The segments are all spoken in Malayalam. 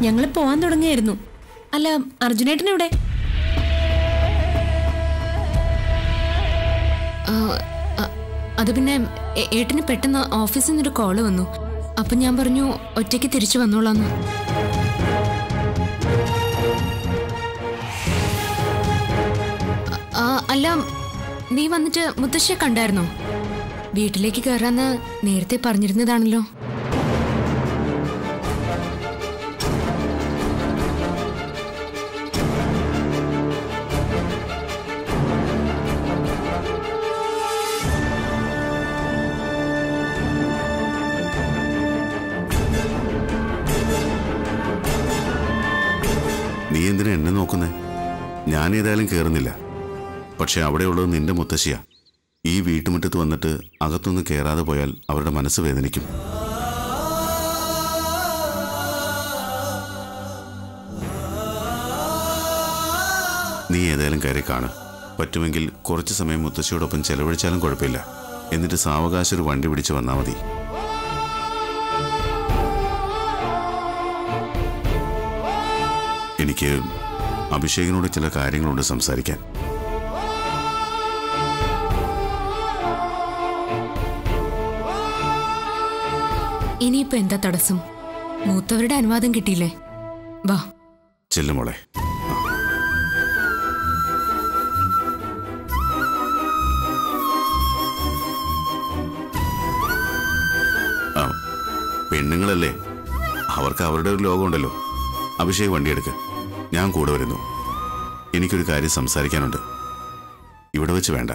ഞങ്ങൾ പോവാൻ തുടങ്ങിയായിരുന്നു അല്ല അർജുനേട്ടൻ എവിടെ ആ, ആ, അത് പിന്നെ ഏ- ഏട്ടന് പെട്ടെന്ന് ഓഫീസിൽ നിന്നൊരു കോള് വന്നു അപ്പൊ ഞാൻ പറഞ്ഞു ഒറ്റയ്ക്ക് തിരിച്ചു വന്നോളാന്ന് ആ, അല്ല നീ വന്നിട്ട് മുത്തശ്ശിയെ കണ്ടായിരുന്നോ വീട്ടിലേക്ക് കയറാന്ന് നേരത്തെ പറഞ്ഞിരുന്നതാണല്ലോ നീ എന്തിനാ എന്നെ നോക്കുന്നേ ഞാൻ ഏതായാലും കയറുന്നില്ല പക്ഷെ അവിടെയുള്ളത് നിന്റെ മുത്തശ്ശിയാ ഈ വീട്ടുമുറ്റത്ത് വന്നിട്ട് അകത്തൊന്നും കയറാതെ പോയാൽ അവരുടെ മനസ്സ് വേദനിക്കും നീ ഏതായാലും കയറി കാണ് പറ്റുമെങ്കിൽ കുറച്ച് സമയം മുത്തശ്ശിയോടൊപ്പം ചെലവഴിച്ചാലും കുഴപ്പമില്ല എന്നിട്ട് സാവകാശം ഒരു വണ്ടി പിടിച്ച് വന്നാൽ മതി എനിക്ക് അഭിഷേകിനോട് ചില കാര്യങ്ങളുണ്ട് സംസാരിക്കാൻ ഇനിയിപ്പോ എന്താ തടസ്സം മൂത്തവരുടെ അനുവാദം കിട്ടിയില്ലേ വാ ചെല്ലുമോളെ ആ, പെണ്ണുങ്ങളല്ലേ അവർക്ക് അവരുടെ ഒരു ലോകമുണ്ടല്ലോ അഭിഷേക് വണ്ടിയെടുക്ക് ഞാൻ കൂടെ വരുന്നു എനിക്കൊരു കാര്യം സംസാരിക്കാനുണ്ട് ഇവിടെ വെച്ച് വേണ്ട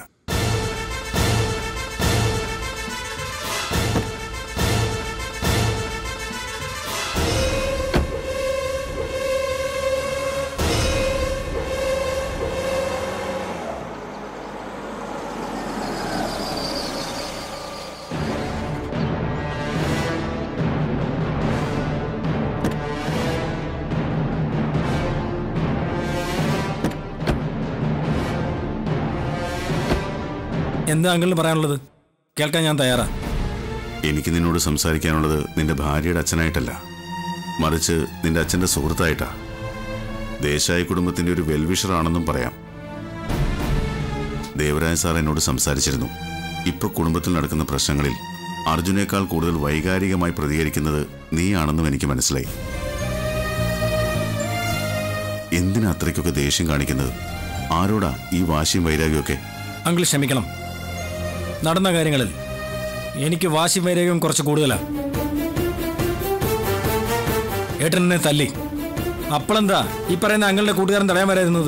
എന്താ അങ്കിളിന് പറയാനുള്ളത് കേൾക്കാൻ ഞാൻ തയ്യാറാ എനിക്ക് നിന്നോട് സംസാരിക്കാനുള്ളത് നിന്റെ ഭാര്യയുടെ അച്ഛനായിട്ടല്ല മറിച്ച് നിന്റെ അച്ഛന്റെ സുഹൃത്തായിട്ടാ ദേശായി കുടുംബത്തിന്റെ ഒരു വെൽവിഷറാണെന്നും പറയാം ദേവരായ സാർ എന്നോട് സംസാരിച്ചിരുന്നു ഇപ്പൊ കുടുംബത്തിൽ നടക്കുന്ന പ്രശ്നങ്ങളിൽ അർജുനേക്കാൾ കൂടുതൽ വൈകാരികമായി പ്രതികരിക്കുന്നത് നീയാണെന്നും എനിക്ക് മനസ്സിലായി എന്തിനാ അത്രയ്ക്കൊക്കെ ദേഷ്യം കാണിക്കുന്നത് ആരോടാ ഈ വാശിയും വൈരാഗ്യമൊക്കെ അങ്കിൾ ക്ഷമിക്കണം നടന്ന കാര്യങ്ങളിൽ എനിക്ക് വാശി വൈരാഗ്യം കുറച്ച് കൂടുതലാ ഏട്ടൻ എന്നെ തല്ലി അപ്പോഴെന്താ ഈ പറയുന്ന അങ്ങളുടെ കൂട്ടുകാരൻ തടയാൻ വരായിരുന്നത്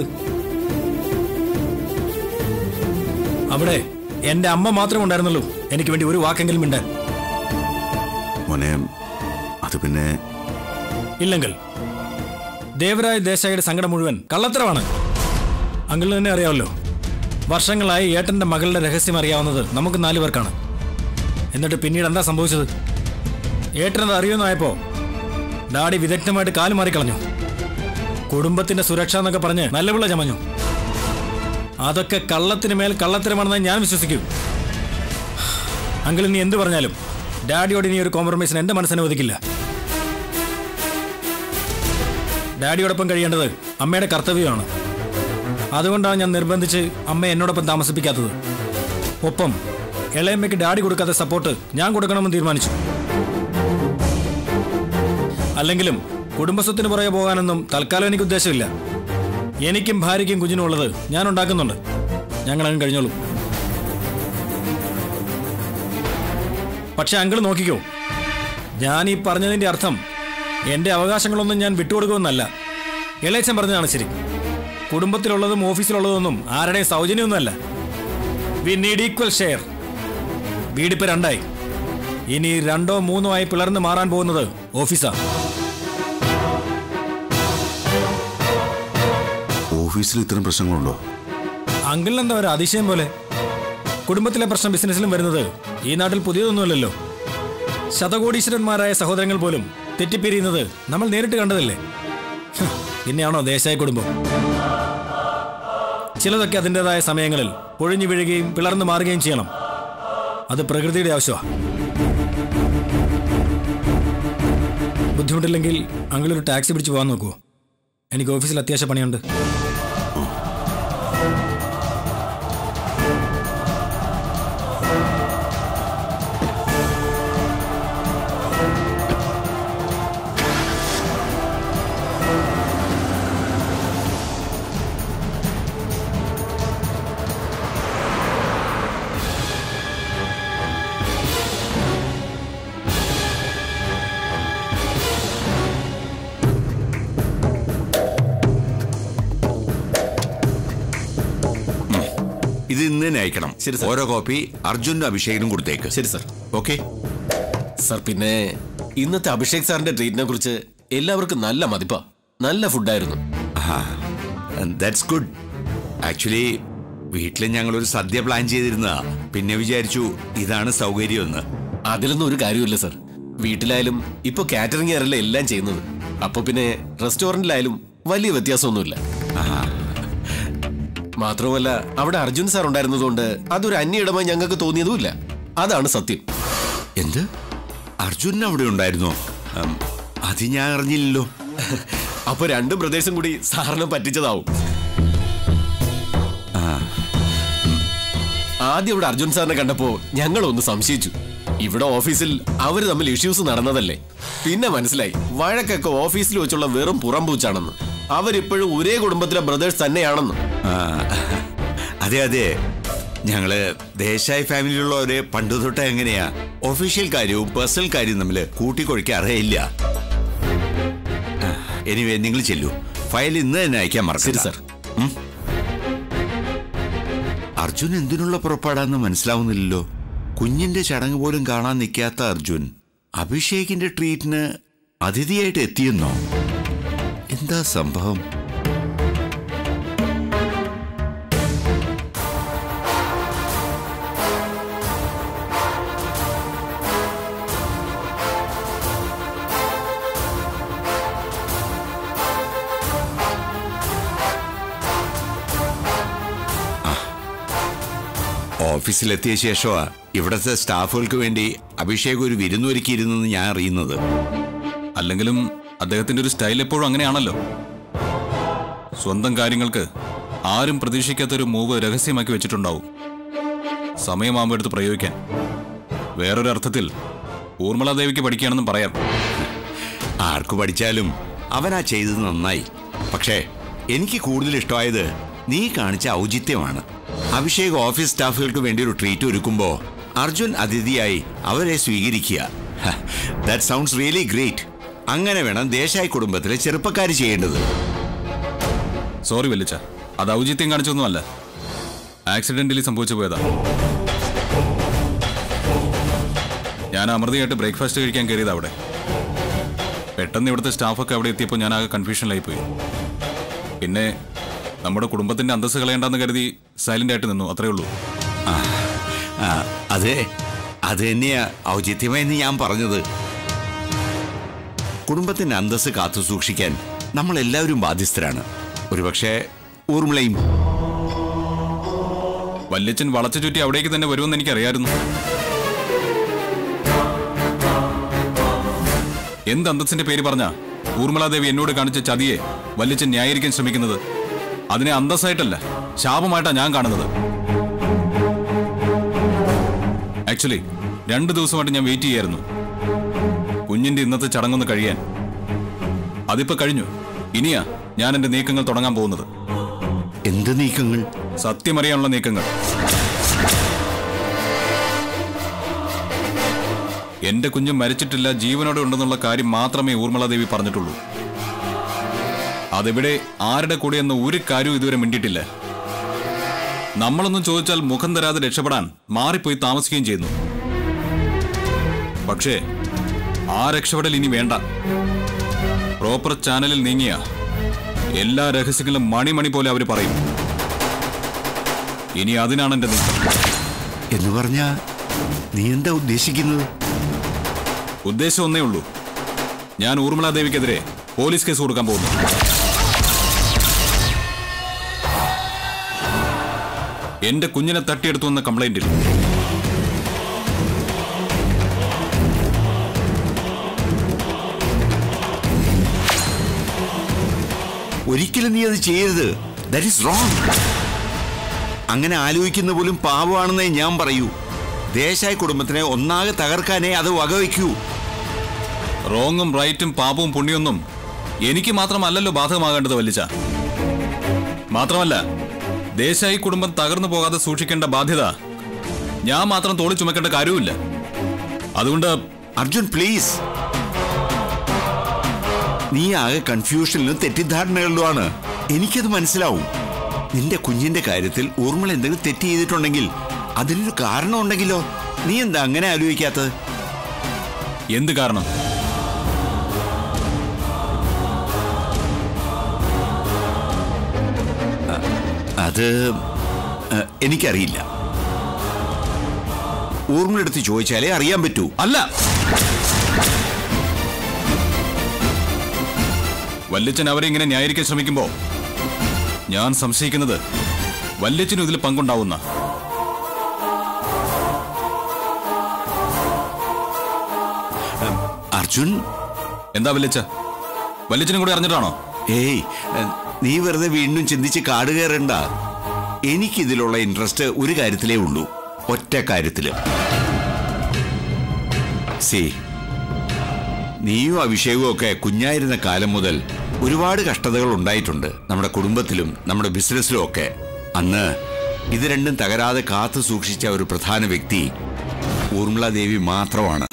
അവിടെ എന്റെ അമ്മ മാത്രമേ ഉണ്ടായിരുന്നുള്ളൂ എനിക്ക് വേണ്ടി ഒരു വാക്കെങ്കിലും ഉണ്ട് മോനെ അത് പിന്നെ ഇല്ലെങ്കിൽ ദേവരായ ദേശായിയുടെ സങ്കടം മുഴുവൻ കള്ളത്തരമാണ് അങ്കിളിന് തന്നെ അറിയാമല്ലോ വർഷങ്ങളായി ഏട്ടന്റെ മകളുടെ രഹസ്യം അറിയാവുന്നത് നമുക്ക് നാലു പേർക്കാണ് എന്നിട്ട് പിന്നീട് എന്താ സംഭവിച്ചത് ഏട്ടനത് അറിയുമെന്നായപ്പോ ഡാഡി വിദഗ്ധമായിട്ട് കാല് മാറിക്കളഞ്ഞു കുടുംബത്തിന്റെ സുരക്ഷ എന്നൊക്കെ പറഞ്ഞ് നല്ലപിള്ള ചമഞ്ഞു അതൊക്കെ കള്ളത്തിന് മേൽ കള്ളത്തരമാണെന്ന് ഞാൻ വിശ്വസിക്കൂ അങ്കിൾ ഇനി എന്ത് പറഞ്ഞാലും ഡാഡിയോട് ഇനി ഒരു കോംപ്രമൈസിന് എന്റെ മനസ്സനുവദിക്കില്ല ഡാഡിയോടൊപ്പം കഴിയേണ്ടത് അമ്മയുടെ കർത്തവ്യമാണ് അതുകൊണ്ടാണ് ഞാൻ നിർബന്ധിച്ച് അമ്മയെ എന്നോടൊപ്പം താമസിപ്പിക്കാത്തത് ഒപ്പം ഇളയമ്മയ്ക്ക് ഡാഡി കൊടുക്കാത്ത സപ്പോർട്ട് ഞാൻ കൊടുക്കണമെന്ന് തീരുമാനിച്ചു അല്ലെങ്കിലും കുടുംബസ്വത്തിന് പുറകെ പോകാനൊന്നും തൽക്കാലം എനിക്ക് ഉദ്ദേശമില്ല എനിക്കും ഭാര്യയ്ക്കും കുഞ്ഞിനും ഉള്ളത് ഞാൻ ഉണ്ടാക്കുന്നുണ്ട് ഞങ്ങളങ്ങ് കഴിഞ്ഞോളൂ പക്ഷെ അങ്കിൾ നോക്കിക്കോ ഞാൻ ഈ പറഞ്ഞതിന്റെ അർത്ഥം എന്റെ അവകാശങ്ങളൊന്നും ഞാൻ വിട്ടുകൊടുക്കുമെന്നല്ല ഇളയച്ചൻ പറഞ്ഞതാണ് ശരി കുടുംബത്തിലുള്ളതും ഓഫീസിലുള്ളതൊന്നും ആരുടെയും സൗജന്യമൊന്നുമല്ല വി നീഡ് ഈക്വൽ ഷെയർ വീടിപ്പോ രണ്ടായി ഇനി രണ്ടോ മൂന്നോ ആയി പിളർന്ന് മാറാൻ പോകുന്നത് ഓഫീസാ ഓഫീസിൽ ഇത്തരം പ്രശ്നങ്ങളുണ്ടോ അങ്കിളിന് എന്താ ഒരു അതിശയം പോലെ കുടുംബത്തിലെ പ്രശ്നം ബിസിനസ്സിലും വരുന്നത് ഈ നാട്ടിൽ പുതിയതൊന്നുമല്ലല്ലോ ശതകോടീശ്വരന്മാരായ സഹോദരങ്ങൾ പോലും തെറ്റിപ്പിരിയുന്നത് നമ്മൾ നേരിട്ട് കണ്ടതല്ലേ ഹ്, പിന്നെയാണോ ദേശായ കുടുംബം ചിലതൊക്കെ അതിൻ്റെതായ സമയങ്ങളിൽ പൊഴിഞ്ഞു വീഴുകയും പിളർന്നു മാറുകയും ചെയ്യണം അത് പ്രകൃതിയുടെ ആവശ്യമാണ് ബുദ്ധിമുട്ടില്ലെങ്കിൽ അങ്കിൾ ഒരു ടാക്സി പിടിച്ച് പോകാൻ നോക്കുമോ എനിക്ക് ഓഫീസിൽ അത്യാവശ്യ പണിയുണ്ട് ഇത് ഇന്ന് തന്നെ അയക്കണം ശരി, സർ. ഓരോ കോപ്പി അർജുനും അഭിഷേകിനും കൊടുത്തേക്ക് ശരി സർ ഓക്കെ സർ പിന്നെ ഇന്നത്തെ അഭിഷേക് സാറിന്റെ ട്രീറ്റിനെ കുറിച്ച് എല്ലാവർക്കും നല്ല മതിപ്പാ നല്ല ഫുഡായിരുന്നു ദാറ്റ്സ് ഗുഡ് ആക്ച്വലി വീട്ടിൽ ഞങ്ങളൊരു സദ്യ പ്ലാൻ ചെയ്തിരുന്നതാ പിന്നെ വിചാരിച്ചു ഇതാണ് സൗകര്യമെന്ന് അതിലൊന്നും ഒരു കാര്യമില്ല സർ വീട്ടിലായാലും ഇപ്പൊ കാറ്ററിംഗ് ആരല്ലേ എല്ലാം ചെയ്യുന്നത് അപ്പൊ പിന്നെ റെസ്റ്റോറന്റിലായാലും വലിയ വ്യത്യാസമൊന്നുമില്ല മാത്രമല്ല അവിടെ അർജുൻ സാർ ഉണ്ടായിരുന്നതുകൊണ്ട് അതൊരു അന്യയിടമായി ഞങ്ങൾക്ക് തോന്നിയതുമില്ല അതാണ് സത്യം എന്ത് അർജുനൻ അവിടെ ഉണ്ടായിരുന്നോ ഉം, അത് ഞാൻ അറിഞ്ഞില്ലല്ലോ അപ്പൊ രണ്ട് ബ്രദേഴ്സും കൂടി സാറിനെ പറ്റിച്ചതാവും ആദ്യം ഇവിടെ അർജുൻ സാറിനെ കണ്ടപ്പോ ഞങ്ങൾ ഒന്ന് സംശയിച്ചു ഇവിടെ ഓഫീസിൽ അവര് തമ്മിൽ ഇഷ്യൂസ് നടന്നതല്ലേ പിന്നെ മനസ്സിലായി വഴക്കൊക്കെ ഓഫീസിൽ വെച്ചുള്ള വെറും പുറംപൂച്ചാണെന്ന് അവരിപ്പോഴും ഒരേ കുടുംബത്തിലെ ബ്രദേഴ്സ് തന്നെയാണെന്ന് ആ, അതെ അതെ ഞങ്ങള് ദേശായി ഫാമിലിയിലുള്ളവര് പണ്ട് തൊട്ടേ എങ്ങനെയാ ഒഫീഷ്യൽ കാര്യവും പേഴ്സണൽ കാര്യവും തമ്മിൽ കൂട്ടിക്കൊഴിക്കാൻ അറിയില്ല എനിവേ നിങ്ങൾ ചെല്ലൂ ഫയൽ ഇന്ന് തന്നെ അയക്കാൻ ശരി മറക്കരുത് സർ അർജുൻ എന്തിനുള്ള പുറപ്പാടാന്ന് മനസ്സിലാവുന്നില്ലല്ലോ കുഞ്ഞിന്റെ ചടങ്ങ് പോലും കാണാൻ നിൽക്കാത്ത അർജുൻ അഭിഷേകിന്റെ ട്രീറ്റിന് അതിഥിയായിട്ട് എത്തിയെന്നോ എന്താ സംഭവം ഓഫീസിലെത്തിയ ശേഷമാ ഇവിടുത്തെ സ്റ്റാഫുകൾക്ക് വേണ്ടി അഭിഷേക് ഒരു വിരുന്നൊരുക്കിയിരുന്നെന്ന് ഞാൻ അറിയുന്നത് അല്ലെങ്കിലും അദ്ദേഹത്തിന്റെ ഒരു സ്റ്റൈൽ എപ്പോഴും അങ്ങനെയാണല്ലോ സ്വന്തം കാര്യങ്ങൾക്ക് ആരും പ്രതീക്ഷിക്കാത്തൊരു മൂവ് രഹസ്യമാക്കി വെച്ചിട്ടുണ്ടാവും സമയമാകുമ്പോൾ എടുത്ത് പ്രയോഗിക്കാൻ വേറൊരു അർത്ഥത്തിൽ ഊർമിളാദേവിക്ക് പഠിക്കുകയാണെന്നും പറയാം ആർക്കു പഠിച്ചാലും അവനാ ചെയ്തത് നന്നായി പക്ഷേ എനിക്ക് കൂടുതൽ ഇഷ്ടമായത് നീ കാണിച്ച ഔചിത്യമാണ് അഭിഷേക് ഓഫീസ് സ്റ്റാഫുകൾക്ക് വേണ്ടി ഒരു ട്രീറ്റ് ഒരുക്കുമ്പോ അർജുൻ അതിഥിയായി അവരെ സ്വീകരിക്കുക ദാറ്റ് സൗണ്ട്സ് റിയലി ഗ്രേറ്റ് അങ്ങനെ വേണം ദേശായി കുടുംബത്തിലെ ചെറുപ്പക്കാർ ചെയ്യേണ്ടത് സോറി വെല്ലിച്ച അത് ഔചിത്യം കാണിച്ചൊന്നുമല്ല ആക്സിഡന്റലി സംഭവിച്ചു പോയതാ ഞാൻ അമൃതയായിട്ട് ബ്രേക്ക്ഫാസ്റ്റ് കഴിക്കാൻ കയറിയത് അവിടെ പെട്ടെന്ന് ഇവിടുത്തെ സ്റ്റാഫൊക്കെ അവിടെ എത്തിയപ്പോൾ ഞാൻ ആകെ കൺഫ്യൂഷനിലായി പോയി പിന്നെ നമ്മുടെ കുടുംബത്തിന്റെ അന്തസ്സ് കളയണ്ടെന്ന് കരുതി സൈലന്റ് ആയിട്ട് നിന്നു അത്രേ ഉള്ളൂ ആ, അതെ അത് തന്നെയാ ഔചിത്യമെന്ന് ഞാൻ പറഞ്ഞത് കുടുംബത്തിന്റെ അന്തസ്സ് കാത്തു സൂക്ഷിക്കാൻ നമ്മൾ എല്ലാവരും ബാധ്യസ്ഥരാണ് ഒരുപക്ഷെ ഊർമിളയും വല്യച്ഛൻ വളച്ചു ചുറ്റി അവിടേക്ക് തന്നെ വരുമെന്ന് എനിക്കറിയായിരുന്നു എന്ത് അന്തസ്സിന്റെ പേര് പറഞ്ഞ ഊർമിളാദേവി എന്നോട് കാണിച്ച ചതിയെ വല്യച്ഛൻ ന്യായീകരിക്കാൻ ശ്രമിക്കുന്നത് അതിനെ അന്തസ്സായിട്ടല്ല ശാപമായിട്ടാ ഞാൻ കാണുന്നത് ആക്ച്വലി രണ്ട് ദിവസമായിട്ട് ഞാൻ വെയിറ്റ് ചെയ്യായിരുന്നു കുഞ്ഞിന്റെ ഇന്നത്തെ ചടങ്ങൊന്ന് കഴിയാൻ അതിപ്പോ കഴിഞ്ഞു ഇനിയാ ഞാൻ എന്റെ നീക്കങ്ങൾ തുടങ്ങാൻ പോകുന്നത് എന്ത് നീക്കങ്ങൾ സത്യമറിയാനുള്ള നീക്കങ്ങൾ എന്റെ കുഞ്ഞ് മരിച്ചിട്ടില്ല ജീവനോടെ ഉണ്ടെന്നുള്ള കാര്യം മാത്രമേ ഊർമിളാദേവി പറഞ്ഞിട്ടുള്ളൂ അതെവിടെ ആരുടെ കൂടെയെന്ന് ഒരു കാര്യവും ഇതുവരെ മിണ്ടിയിട്ടില്ല നമ്മളൊന്നും ചോദിച്ചാൽ മുഖം തരാതെ രക്ഷപ്പെടാൻ മാറിപ്പോയി താമസിക്കുകയും ചെയ്യുന്നു പക്ഷേ ആ രക്ഷപ്പെടൽ ഇനി വേണ്ട പ്രോപ്പർ ചാനലിൽ നീങ്ങിയ എല്ലാ രഹസ്യങ്ങളും മണിമണി പോലെ അവർ പറയും ഇനി അതിനാണ് എന്റെ നീക്കം എന്ന് പറഞ്ഞാ നീ എന്താ ഉദ്ദേശിക്കുന്നത് ഉദ്ദേശം ഒന്നേ ഉള്ളൂ ഞാൻ ഊർമിളാദേവിക്കെതിരെ പോലീസ് കേസ് കൊടുക്കാൻ പോകുന്നു എന്റെ കുഞ്ഞിനെ തട്ടിയെടുത്തു എന്ന കംപ്ലൈന്റിൽ ഒരിക്കലും നീ അത് ചെയ്യരുത് ദാറ്റ് ഈസ് റോങ് അങ്ങനെ ആലോചിക്കുന്ന പോലും പാവമാണെന്നേ ഞാൻ പറയൂ ദേശായി കുടുംബത്തിനെ ഒന്നാകെ തകർക്കാനേ അത് വകവയ്ക്കൂ റോങ്ങും റൈറ്റും പാപവും പുണ്യൊന്നും എനിക്ക് മാത്രമല്ലല്ലോ ബാധകമാകേണ്ടത് വല്ലിച്ച മാത്രമല്ല ദേശായി കുടുംബം തകർന്നു പോകാതെ സൂക്ഷിക്കേണ്ട ബാധ്യത ഞാൻ മാത്രം തോളി ചുമക്കേണ്ട കാര്യവുമില്ല അതുകൊണ്ട് അർജുൻ പ്ലീസ് നീ ആകെ കൺഫ്യൂഷനിലും തെറ്റിദ്ധാരണകളിലുമാണ് എനിക്കത് മനസ്സിലാവും നിന്റെ കുഞ്ഞിന്റെ കാര്യത്തിൽ ഊർമിള എന്തെങ്കിലും തെറ്റ് ചെയ്തിട്ടുണ്ടെങ്കിൽ അതിനൊരു കാരണം ഉണ്ടെങ്കിലോ നീ എന്താ അങ്ങനെ ആലോചിക്കാത്തത് എന്ത് കാരണം അത് ഏഹ്, എനിക്കറിയില്ല ഊർമിളെടുത്ത് ചോദിച്ചാലേ അറിയാൻ പറ്റൂ അല്ല വല്യച്ഛൻ അവരെ ഇങ്ങനെ ന്യായീകരിക്കാൻ ശ്രമിക്കുമ്പോ ഞാൻ സംശയിക്കുന്നത് വല്യച്ഛനും ഇതിൽ പങ്കുണ്ടാവുന്ന അർജുൻ എന്താ വല്യച്ഛ വല്യച്ഛനും കൂടി അറിഞ്ഞിട്ടാണോ ഏയ് ഏഹ്, നീ വെറുതെ വീണ്ടും ചിന്തിച്ച് കാട് കയറണ്ട എനിക്കിതിലുള്ള ഇൻട്രസ്റ്റ് ഒരു കാര്യത്തിലേ ഉള്ളൂ ഒറ്റ കാര്യത്തില് സി നീയും അഭിഷേകവും ഒക്കെ കുഞ്ഞായിരുന്ന കാലം മുതൽ ഒരുപാട് കഷ്ടതകൾ ഉണ്ടായിട്ടുണ്ട് നമ്മുടെ കുടുംബത്തിലും നമ്മുടെ ബിസിനസ്സിലും ഒക്കെ അന്ന് ഇത് രണ്ടും തകരാതെ കാത്തു സൂക്ഷിച്ച ഒരു പ്രധാന വ്യക്തി ഊർമിള ദേവി മാത്രമാണ്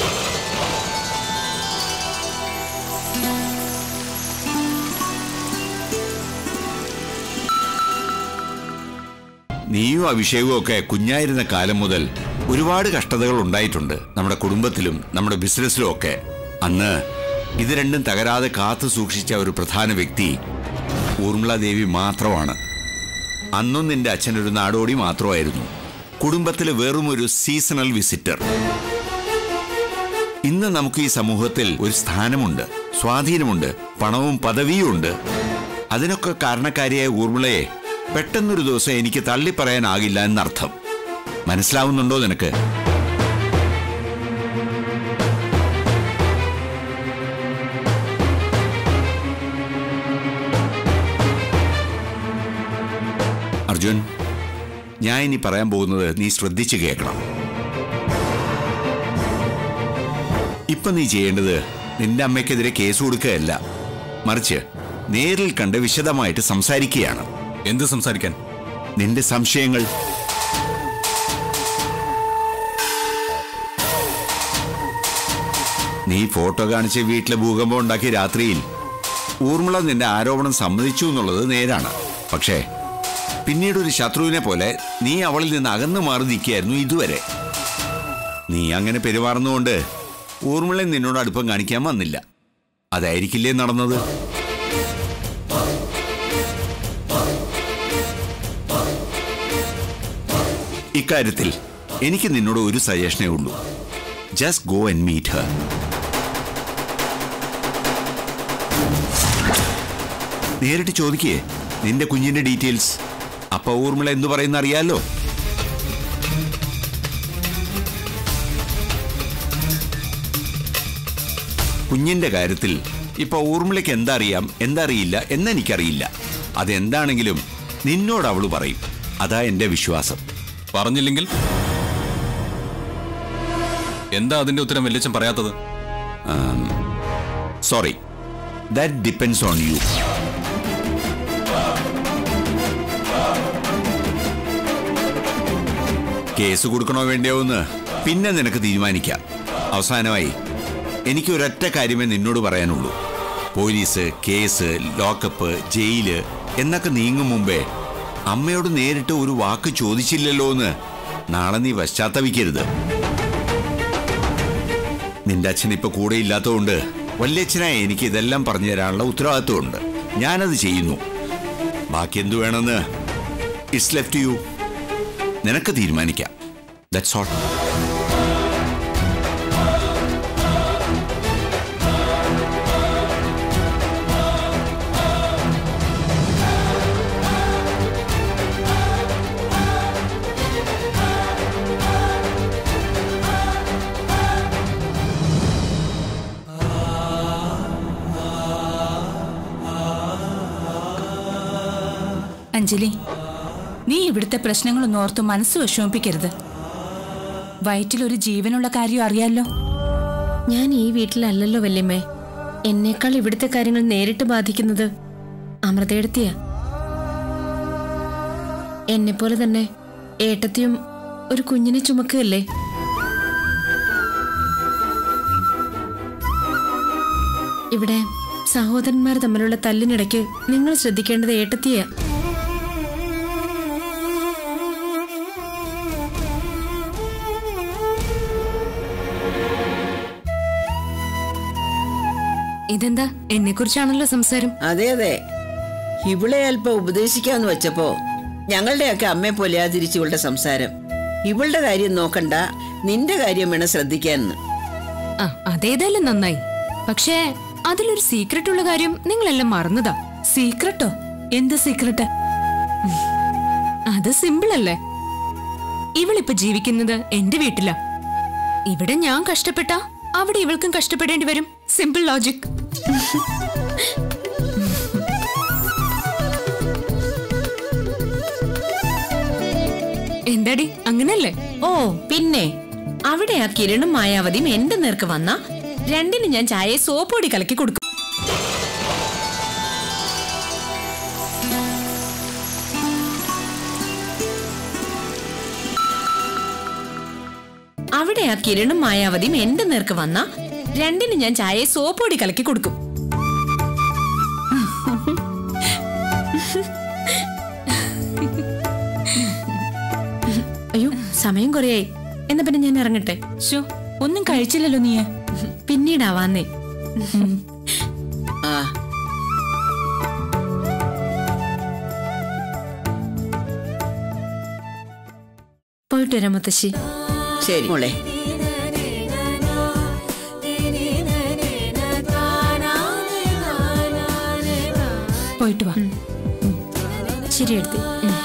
നീയും അഭിഷേകവും ഒക്കെ കുഞ്ഞായിരുന്ന കാലം മുതൽ ഒരുപാട് കഷ്ടതകൾ ഉണ്ടായിട്ടുണ്ട് നമ്മുടെ കുടുംബത്തിലും നമ്മുടെ ബിസിനസ്സിലും ഒക്കെ അന്ന് ഇത് രണ്ടും തകരാതെ കാത്തു സൂക്ഷിച്ച ഒരു പ്രധാന വ്യക്തി ഊർമിള ദേവി മാത്രമാണ് അന്നും നിന്റെ അച്ഛൻ ഒരു നാടോടി മാത്രമായിരുന്നു കുടുംബത്തിലെ വെറും ഒരു സീസണൽ വിസിറ്റർ ഇന്ന് നമുക്ക് ഈ സമൂഹത്തിൽ ഒരു സ്ഥാനമുണ്ട് സ്വാധീനമുണ്ട് പണവും പദവിയും ഉണ്ട് അതിനൊക്കെ കാരണക്കാരിയായ ഊർമിളയെ പെട്ടെന്നൊരു ദിവസം എനിക്ക് തള്ളിപ്പറയാനാകില്ല എന്നർത്ഥം മനസ്സിലാവുന്നുണ്ടോ നിനക്ക് അർജുൻ ഞാൻ ഇനി പറയാൻ പോകുന്നത് നീ ശ്രദ്ധിച്ചു കേൾക്കണം ഇപ്പൊ നീ ചെയ്യേണ്ടത് നിന്റെ അമ്മയ്ക്കെതിരെ കേസ് കൊടുക്കുകയല്ല മറിച്ച് നേരിൽ കണ്ട് വിശദമായിട്ട് സംസാരിക്കുകയാണ് എന്ത് സംസാരിക്കാൻ നിന്റെ സംശയങ്ങൾ നീ ഫോട്ടോ കാണിച്ച് വീട്ടിലെ ഭൂകമ്പം ഉണ്ടാക്കിയ രാത്രിയിൽ ഊർമിള നിന്റെ ആരോപണം സമ്മതിച്ചു എന്നുള്ളത് നേരാണ് പക്ഷേ പിന്നീട് ഒരു ശത്രുവിനെ പോലെ നീ അവളിൽ നിന്ന് അകന്നു മാറി നിൽക്കുകയായിരുന്നു ഇതുവരെ നീ അങ്ങനെ പെരുമാറുന്നതുകൊണ്ട് ഊർമിള നിന്നോട് അടുപ്പം കാണിക്കാൻ വന്നില്ല അതായിരിക്കില്ലേ നടന്നത് ഇക്കാര്യത്തിൽ എനിക്ക് നിന്നോട് ഒരു സജഷനേ ഉള്ളൂ just go and meet her നേരിട്ട് ചോദിക്കേ നിന്റെ കുഞ്ഞിന്റെ ഡീറ്റെയിൽസ് അപ്പ ഊർമിള എന്തു പറയുന്ന അറിയാലോ കുഞ്ഞിന്റെ കാര്യത്തിൽ ഇപ്പൊ ഊർമിളയ്ക്ക് എന്താ അറിയാം എന്താ അറിയില്ല എന്നെനിക്കറിയില്ല അതെന്താണെങ്കിലും നിന്നോട് അവള് പറയും അതാ എന്റെ വിശ്വാസം പറഞ്ഞില്ലെങ്കിൽ എന്താ അതിന്റെ ഉത്തരം വല്യച്ഛൻ പറയാത്തത് sorry that depends on you case കൊടുക്കണോ വേണ്ടയോ എന്ന് പിന്നെ നിനക്ക് തീരുമാനിക്കാം അവസാനമായി എനിക്ക് ഒരൊറ്റ കാര്യമേ നിന്നോട് പറയാനുള്ളൂ പോലീസ് കേസ് ലോക്കപ്പ് ജയില് എന്നൊക്കെ നീങ്ങും മുമ്പേ അമ്മയോട് നേരിട്ട് ഒരു വാക്ക് ചോദിച്ചില്ലല്ലോ എന്ന് നാളെ നീ പശ്ചാത്തപിക്കരുത് നിന്റെ അച്ഛൻ ഇപ്പൊ കൂടെ ഇല്ലാത്തതുകൊണ്ട് വല്യച്ഛനായ എനിക്ക് ഇതെല്ലാം പറഞ്ഞു തരാനുള്ള ഉത്തരവാദിത്വമുണ്ട് ഞാനത് ചെയ്യുന്നു ബാക്കി എന്തു വേണമെന്ന് ഇറ്റ്സ് ലെഫ്റ്റ് യു നിനക്ക് തീരുമാനിക്കാം ദാറ്റ്സ് ഓൾ അഞ്ജലി നീ ഇവിടുത്തെ പ്രശ്നങ്ങളൊന്നും ഓർത്ത് മനസ്സ് വിഷമിപ്പിക്കരുത് വയറ്റിലൊരു ജീവനുള്ള കാര്യം അറിയാലോ ഞാൻ ഈ വീട്ടിലല്ലല്ലോ വല്യമ്മേ എന്നേക്കാൾ ഇവിടുത്തെ കാര്യങ്ങൾ നേരിട്ട് ബാധിക്കുന്നത് അമൃതയെടുത്തിയ എന്നെപ്പോലെ തന്നെ ഏട്ടത്തിയും ഒരു കുഞ്ഞിനെ ചുമക്കുകയല്ലേ ഇവിടെ സഹോദരന്മാർ തമ്മിലുള്ള തല്ലിനിടയ്ക്ക് നിങ്ങൾ ശ്രദ്ധിക്കേണ്ടത് ഏട്ടത്തിയ ഇതെന്താ എന്നെ കുറിച്ചാണല്ലോ സംസാരം അതെ അതെ ഇവളെ അല്പം ഉപദേശിക്കാന്ന് വെച്ചപ്പോ ഞങ്ങളുടെയൊക്കെ അമ്മയെ പോലെയാ തിരിച്ചിവളുടെ സംസാരം ഇവളുടെ കാര്യം നോക്കണ്ട നിന്റെ കാര്യം വേണം ശ്രദ്ധിക്കാന്ന് ആ അതേതായാലും നന്നായി പക്ഷേ അതിലൊരു സീക്രട്ട് ഉള്ള കാര്യം നിങ്ങളെല്ലാം മറന്നതാ സീക്രട്ടോ എന്ത് സീക്രട്ട് അത് സിമ്പിൾ അല്ലേ ഇവളിപ്പോ ജീവിക്കുന്നത് എന്റെ വീട്ടിലാ ഇവിടെ ഞാൻ കഷ്ടപ്പെട്ട അവിടെ ഇവൾക്കും കഷ്ടപ്പെടേണ്ടി വരും സിമ്പിൾ ലോജിക് എന്താടി അങ്ങനല്ലേ ഓ പിന്നെ അവിടെ ആ കിരണും മായാവതിയും എന്റെ നേർക്ക് വന്ന രണ്ടിനും ഞാൻ ചായ സോപ്പൊടി കലക്കി കൊടുക്കും അവിടെ ആ കിരണും മായാവതിയും എന്റെ നേർക്ക് വന്ന രണ്ടിനും ഞാൻ ചായ സോപ്പൊടി കലക്കി കൊടുക്കും അയ്യോ സമയം കുറയായി എന്നാ പിന്നെ ഞാൻ ഇറങ്ങട്ടെ ഷോ ഒന്നും കഴിച്ചില്ലല്ലോ നീ പിന്നീടാവാന്നേ ആ പോയിട്ട് വരാം മുത്തശ്ശി ശരി മോളെ പോയിട്ട് വാ ശരി എടുത്തി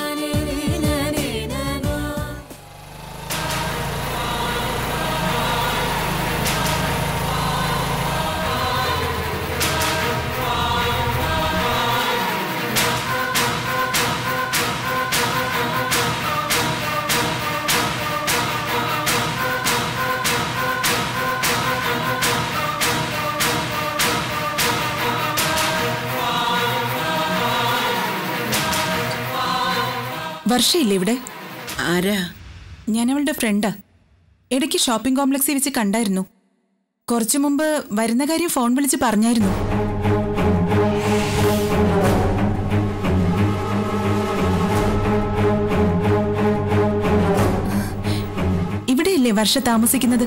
വർഷയില്ലേ ഇവിടെ ആരാ ഞാൻ അവളുടെ ഫ്രണ്ടാ ഇടയ്ക്ക് ഷോപ്പിംഗ് കോംപ്ലക്സിൽ വെച്ച് കണ്ടായിരുന്നു കുറച്ചു മുമ്പ് വരുന്ന കാര്യം ഫോൺ വിളിച്ച് പറഞ്ഞായിരുന്നു ഇവിടെയല്ലേ വർഷ താമസിക്കുന്നത്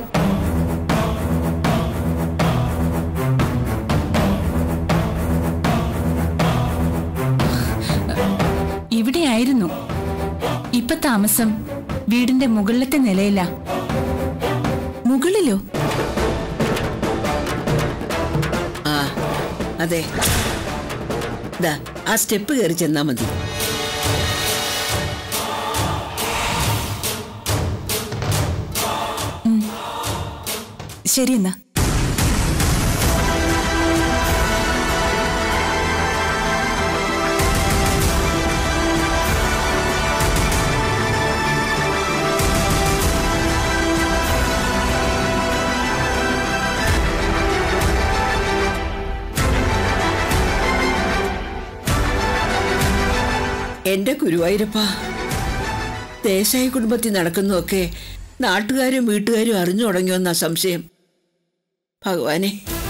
ഇവിടെയായിരുന്നു ഇപ്പൊ താമസം വീടിന്റെ മുകളിലത്തെ നിലയില മുകളിലോ ആ അതെ ദാ ആ സ്റ്റെപ്പ് കയറി ചെന്നാ മതി ശരി എന്നാ എന്റെ ഗുരുവായൂരപ്പ ദേശായി കുടുംബത്തിൽ നടക്കുന്നതൊക്കെ നാട്ടുകാരും വീട്ടുകാരും അറിഞ്ഞു തുടങ്ങിയോന്നാ സംശയം ഭഗവാനെ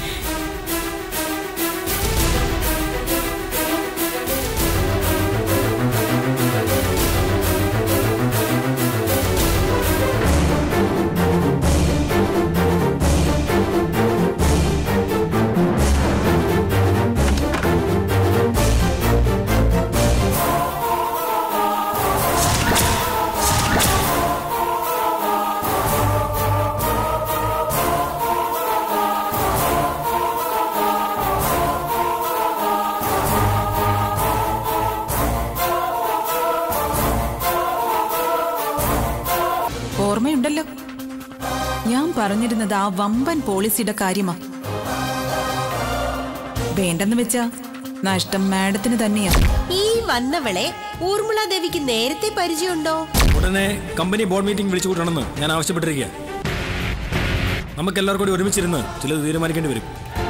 ഓർമ്മയുണ്ടല്ലോ ഞാൻ പറഞ്ഞിരുന്നത് ആ വമ്പൻ പോളിസിയുടെ കാര്യമാ വേണ്ടെന്ന് വെച്ചാ നഷ്ടം മാഡത്തിന് തന്നെയാ ഈ വന്നവളെ ഊർമിള ദേവിക്ക് നേരത്തെ പരിചയമുണ്ടോ ഉടനെ കമ്പനി ബോർഡ് മീറ്റിംഗ് വിളിച്ചു കൂട്ടണമെന്ന് ഞാൻ ആവശ്യപ്പെട്ടിരിക്കുക നമുക്ക് എല്ലാവർക്കും കൂടി ഒരുമിച്ചിരുന്ന് ചിലത് തീരുമാനിക്കേണ്ടി വരും